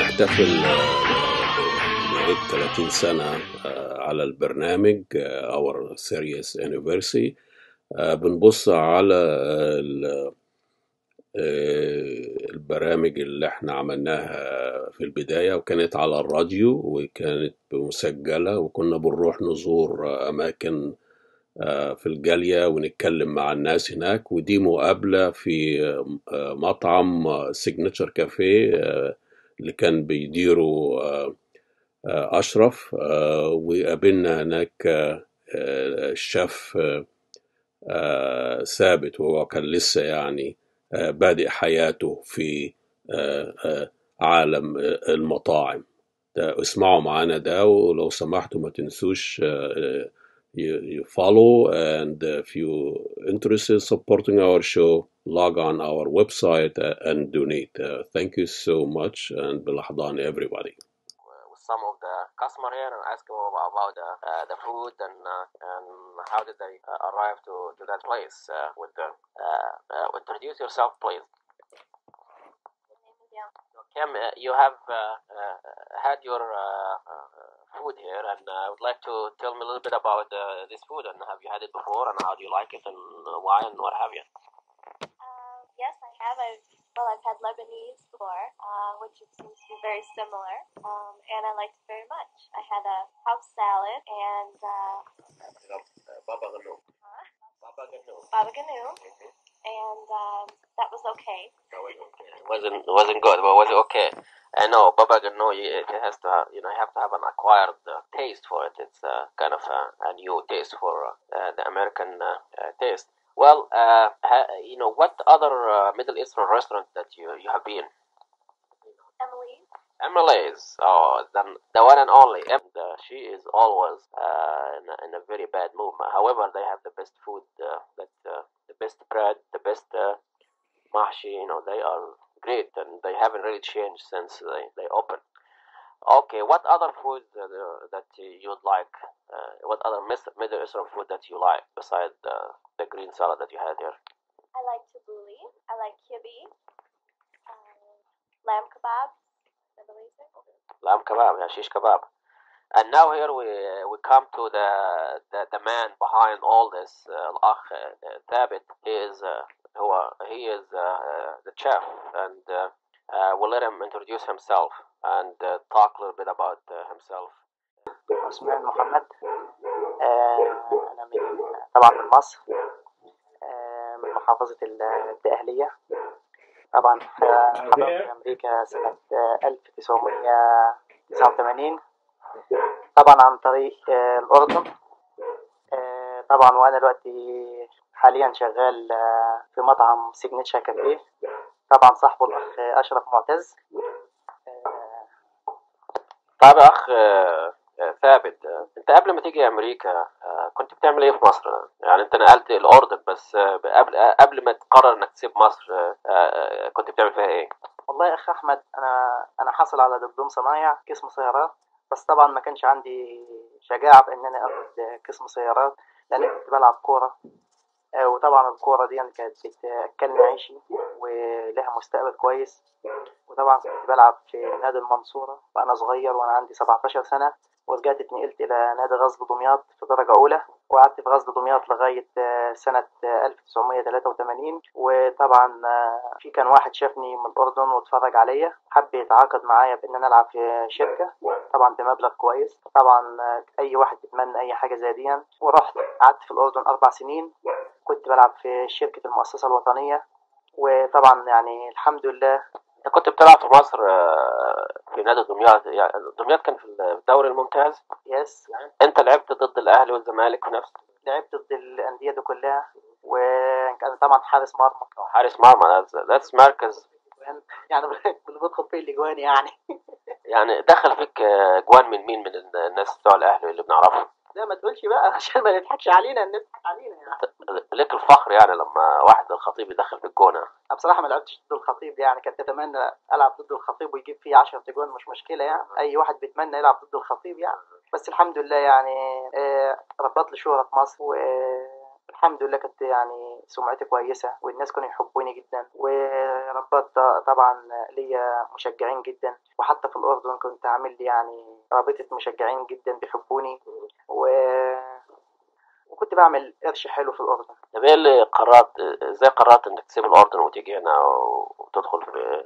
بنحتفل نهاية 30 سنة على البرنامج Our Serious Anniversary بنبص على البرامج اللي احنا عملناها في البداية وكانت على الراديو وكانت مسجلة وكنا بنروح نزور أماكن في الجالية ونتكلم مع الناس هناك ودي مقابلة في مطعم سيجنتشر كافيه اللي كان بيديره أشرف وقابلنا هناك الشيف ثابت وهو كان لسه يعني بادئ حياته في عالم المطاعم ده اسمعوا معانا ده ولو سمحتوا ما تنسوش you, you follow and if you interested supporting our show log on our website and donate uh, thank you so much and بالأحضان everybody with some of the customer here and ask them about, about the, uh, the food and uh, and how did they uh, arrive to, to that place uh, with the uh, uh, introduce yourself please Kim, uh, you have uh, uh, had your uh, uh, food here, and uh, I would like to tell me a little bit about uh, this food. And have you had it before, and how do you like it, and why, and what have you? Uh, yes, I have. I've, well, I've had Lebanese before, uh, which it seems to be very similar, um, and I liked it very much. I had a house salad and uh, Baba Ganoush. huh? Baba Ganoush. baba ganoush, and um, that was okay. It wasn't wasn't good, but was it okay? I know Baba Ganoush. It has to, have, you know, you have to have an acquired uh, taste for it. It's uh, kind of a, a new taste for uh, the American uh, uh, taste. Well, uh, ha- you know, what other uh, Middle Eastern restaurant that you you have been? Emily, Emily's, oh, the, the one and only. And, uh, she is always uh, in, a, in a very bad mood. However, they have the best food, uh, that uh, the best bread, the best uh, mahshi. You know, they are great, and they haven't really changed since they they opened. Okay, what other food uh, that you'd like? Uh, what other Mis- Middle Eastern food that you like besides the the green salad that you had here? I like tabbouleh. I like kibbeh, um, lamb kebab. Middle Eastern. lamb kebab, yeah, shish kebab. And now here we we come to the the, the man behind all this, uh, الأخ uh, Thabit. He is uh, هو he is uh, uh, the chef, and uh, uh, we'll let him introduce himself and uh, talk a little bit about uh, himself. عثمان محمد آه، أنا من طبعا من مصر آه، من محافظة ال- الدقهلية طبعا آه، حضرت أمريكا سنة آه، 1989 طبعا عن طريق آه، الأردن آه، طبعا وأنا دلوقتي حاليا شغال آه، في مطعم سيجنتشر كافيه طبعا صاحبه الأخ أشرف معتز آه، طيب يا أخ آه، آه، ثابت آه، أنت قبل ما تيجي أمريكا آه، كنت بتعمل إيه في مصر؟ يعني أنت نقلت الأردن بس آه، قبل آه، قبل ما تقرر إنك تسيب مصر آه، آه، كنت بتعمل فيها إيه؟ والله يا اخ احمد انا انا حاصل على دبلوم صنايع قسم سيارات بس طبعا ما كانش عندي شجاعه بان انا اخد قسم سيارات لان كنت بلعب كوره آه، وطبعا الكوره دي كانت بتاكلني عيشي ولها مستقبل كويس وطبعا كنت بلعب في نادي المنصوره وانا صغير وانا عندي 17 سنه ورجعت اتنقلت الى نادي غزل دمياط في درجه اولى وقعدت في غزل دمياط لغايه آه، سنه آه، 1983 وطبعا آه، في كان واحد شافني من الاردن واتفرج عليا حب يتعاقد معايا بان انا العب في شركه طبعا بمبلغ كويس طبعا آه، اي واحد بيتمنى اي حاجه زي دي ورحت قعدت في الاردن اربع سنين كنت بلعب في شركه المؤسسه الوطنيه وطبعا يعني الحمد لله أنت كنت بتلعب في مصر آه، في نادي دمياط يعني دمياط كان في الدوري الممتاز يس أنت لعبت ضد الأهلي والزمالك في نفس لعبت ضد الانديه دي كلها وكان طبعا حارس مرمى حارس مرمى ذاتس مركز يعني اللي بيدخل فيه الاجوان يعني يعني دخل فيك آه، جوان من مين من الناس بتوع الأهلي اللي بنعرفهم لا ما تقولش بقى عشان ما نضحكش علينا نضحك علينا يعني ليك الفخر يعني لما واحد الخطيب يدخل في الجون أنا بصراحه ما لعبتش ضد الخطيب يعني كنت اتمنى العب ضد الخطيب ويجيب فيه 10 اجوان مش مشكله يعني اي واحد بيتمنى يلعب ضد الخطيب يعني بس الحمد لله يعني آه، ربط لي شهره في مصر والحمد لله كنت يعني سمعتي كويسة والناس كانوا يحبوني جدا وربات طبعا ليا مشجعين جدا وحتى في الأردن كنت عامل لي يعني رابطة مشجعين جدا بيحبوني و... وكنت بعمل قرش حلو في الأردن طب ايه اللي قررت ازاي قررت انك تسيب الاردن وتيجي هنا وتدخل في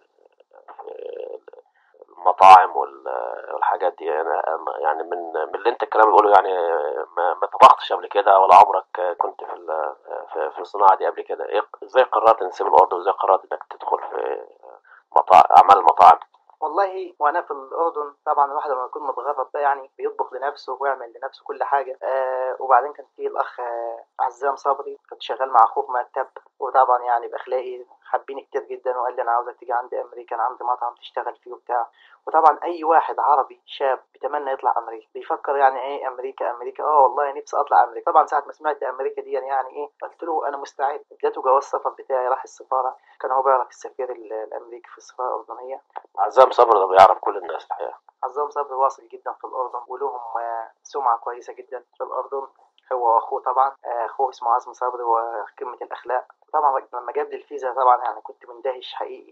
في المطاعم وال- والحاجات دي انا يعني من من اللي انت الكلام اللي بقوله يعني ما, ما طبختش قبل كده ولا عمرك كنت في ال- في, في الصناعه دي قبل كده ايه ازاي قررت انك تسيب الاردن وازاي قررت انك تدخل في مطاعم اعمال المطاعم والله وانا في الاردن طبعا الواحد لما يكون متغرب ده يعني بيطبخ لنفسه ويعمل لنفسه كل حاجه آه وبعدين كان في الاخ آه عزام صبري كنت شغال مع اخوه في مكتب وطبعا يعني باخلاقي حابيني كتير جدا وقال لي انا عاوزك تيجي عندي امريكا انا عندي مطعم تشتغل فيه وبتاع وطبعا اي واحد عربي شاب بيتمنى يطلع امريكا بيفكر يعني ايه امريكا امريكا اه والله نفسي اطلع امريكا طبعا ساعه ما سمعت امريكا دي يعني ايه قلت له انا مستعد اديته جواز السفر بتاعي راح السفاره كان هو بيعرف السفير ال- الامريكي في السفاره الاردنيه عزام صبر ده بيعرف كل الناس الحقيقه عزام صبري واصل جدا في الأردن ولهم آه، سمعة كويسة جدا في الأردن هو وأخوه طبعا آه، أخوه اسمه عزم صبري وقمة الأخلاق طبعا لما جاب لي الفيزا طبعا يعني كنت مندهش حقيقي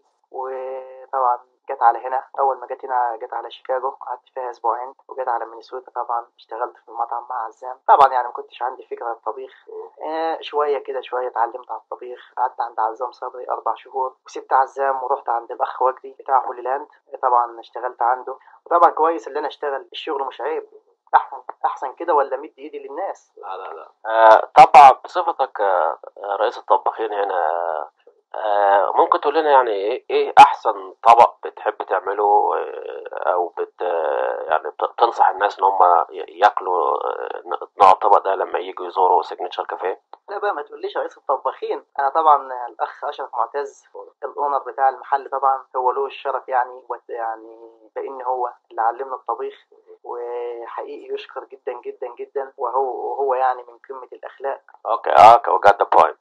وطبعا جت على هنا أول ما جت هنا جت على شيكاغو قعدت فيها أسبوعين وجت على مينيسوتا طبعا اشتغلت في المطعم مع عزام طبعا يعني ما كنتش عندي فكرة عن الطبيخ آه، شوية كده شوية اتعلمت على الطبيخ قعدت عند عزام صبري أربع شهور وسبت عزام ورحت عند الأخ وجدي بتاع هولي لاند طبعا اشتغلت عنده وطبعا كويس اللي انا اشتغل الشغل مش عيب احسن احسن كده ولا مد ايدي للناس لا لا لا آه طبعا بصفتك آه رئيس الطباخين هنا آه ممكن تقول لنا يعني ايه ايه احسن طبق بتحب تعمله آه او بت آه يعني ت- تنصح الناس ان هم ي- ياكلوا آه، نوع الطبق ده لما يجوا يزوروا سيجنتشر كافيه لا بقى ما تقوليش رئيس الطباخين انا طبعا الاخ اشرف معتز الاونر بتاع المحل طبعا هو له الشرف يعني وت- يعني بان هو اللي علمنا الطبيخ وحقيقي يشكر جدا جدا جدا وهو وهو يعني من قمة الاخلاق اوكي اه وجات ذا بوينت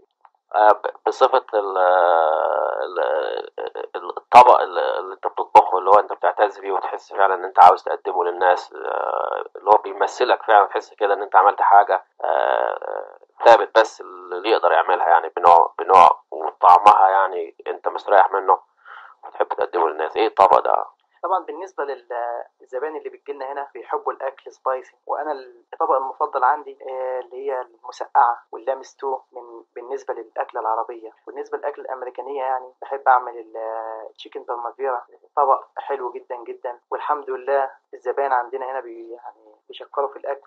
بصفة ال- ال- ال- الطبق اللي اللي انت بتطبخه اللي هو انت بتعتز بيه وتحس فعلا ان انت عاوز تقدمه للناس آه، اللي هو بيمثلك فعلا تحس كده ان انت عملت حاجة آه، ثابت بس اللي يقدر يعملها يعني بنوع بنوع وطعمها يعني انت مستريح منه وتحب تقدمه للناس ايه الطبق ده طبعا بالنسبة للزبائن اللي بتجيلنا هنا بيحبوا الأكل سبايسي وأنا الطبق المفضل عندي آه، اللي هي المسقعة واللام ستو من بالنسبة للأكلة العربية بالنسبة للأكل الأمريكانية يعني بحب أعمل التشيكن بالمافيرا طبق حلو جدا جدا والحمد لله الزبائن عندنا هنا بي يعني بيشكروا في الأكل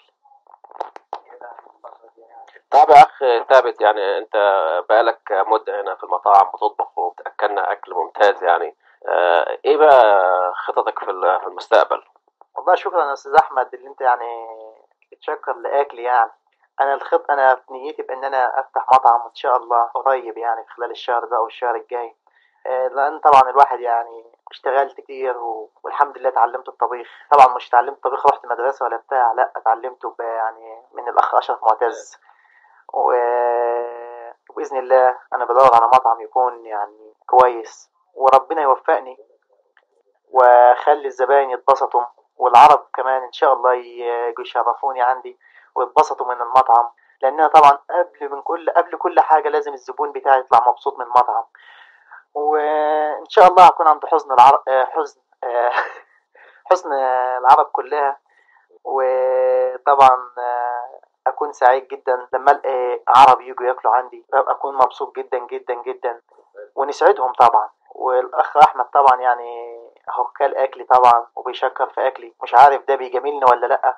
طب يا اخ ثابت يعني انت بقالك مدة هنا في المطاعم بتطبخ وبتاكلنا اكل ممتاز يعني آه، ايه بقى خططك في ال- في المستقبل والله شكرا يا أستاذ أحمد اللي أنت يعني بتشكر لأكلي يعني أنا الخط أنا في نيتي بإن أنا أفتح مطعم إن شاء الله قريب يعني خلال الشهر ده أو الشهر الجاي آه، لأن طبعا الواحد يعني اشتغلت كتير و... والحمد لله اتعلمت الطبيخ طبعا مش اتعلمت الطبيخ رحت مدرسة ولا بتاع لا اتعلمته ب... يعني من الأخ أشرف معتز و... وبإذن الله أنا بدور على مطعم يكون يعني كويس وربنا يوفقني واخلي الزباين يتبسطوا والعرب كمان ان شاء الله يجوا يشرفوني عندي ويتبسطوا من المطعم لان أنا طبعا قبل من كل قبل كل حاجه لازم الزبون بتاعي يطلع مبسوط من المطعم وان شاء الله هكون عند حزن العرب حزن آه، حزن العرب كلها وطبعا آه، اكون سعيد جدا لما الاقي عرب يجوا ياكلوا عندي اكون مبسوط جدا جدا جدا ونسعدهم طبعا والاخ احمد طبعا يعني هو كل اكلي طبعا وبيشكر في اكلي مش عارف ده بيجاملني ولا لا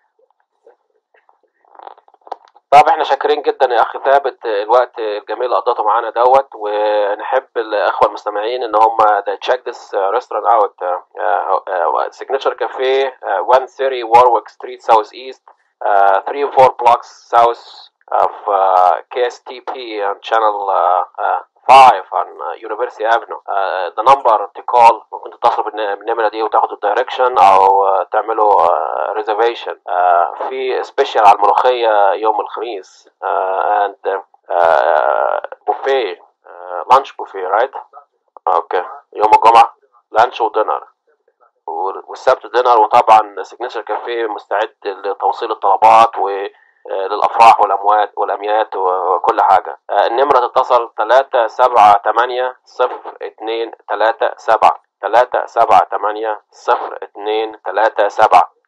طب احنا شاكرين جدا يا اخ ثابت الوقت الجميل اللي قضيته معانا دوت ونحب الاخوه المستمعين ان هم they check this uh, restaurant out uh, uh, signature cafe uh, 130 Warwick Street Southeast uh, 3 or 4 blocks south of uh, KSTP on channel uh, uh, 5 on uh, University Avenue uh, the number to call ممكن تتصلوا بالن- بالنمرة دي وتاخدوا الدايركشن او uh, تعملوا uh, reservation uh, في سبيشال على الملوخية يوم الخميس uh, and uh, buffet uh, lunch buffet right اوكي يوم الجمعة لانش ودينر والسبت دينر وطبعا سيجنتشر كافيه مستعد لتوصيل الطلبات و آه، للأفراح والأموات والأميات و- وكل حاجة آه، النمرة تتصل تلاتة سبعة تمانية صفر اتنين تلاتة سبعة تلاتة سبعة تمانية صفر اتنين تلاتة سبعة